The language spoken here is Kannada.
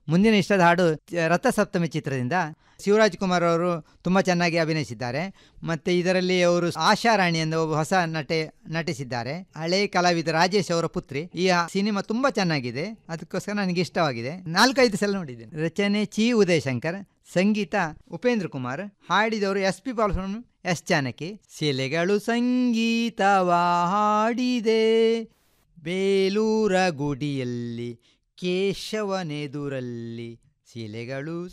ಮುಂದಿನ ಇಷ್ಟದ ಹಾಡು ಚ- ರಥಸಪ್ತಮಿ ಚಿತ್ರದಿಂದ ಶಿವರಾಜ್ ಕುಮಾರ್ ಅವರು ತುಂಬ ಚೆನ್ನಾಗಿ ಅಭಿನಯಿಸಿದ್ದಾರೆ ಮತ್ತು ಇದರಲ್ಲಿ ಅವರು ಆಶಾ ರಾಣಿ ಎಂದು ಒಬ್ಬ ಹೊಸ ನಟೆ ನಟಿಸಿದ್ದಾರೆ ಹಳೆ ಕಲಾವಿದ ರಾಜೇಶ್ ಅವರ ಪುತ್ರಿ ಈ ಆ ಸಿನಿಮಾ ತುಂಬ ಚೆನ್ನಾಗಿದೆ ಅದಕ್ಕೋಸ್ಕರ ನನಗೆ ಇಷ್ಟವಾಗಿದೆ ನಾಲ್ಕೈದು ಸಲ ನೋಡಿದ್ದೇನೆ ರಚನೆ ಚಿ ಉದಯ್ ಶಂಕರ್ ಸಂಗೀತ ಉಪೇಂದ್ರ ಕುಮಾರ್ ಹಾಡಿದವರು S P Balasubrahmanyam S Janaki ಶಿಲೆಗಳು ಸಂಗೀತವ ಹಾಡಿದೆ ಬೇಲೂರ ಗುಡಿಯಲ್ಲಿ ಕೇಶವನೆದುರಲ್ಲಿ ಶಿಲೆಗಳು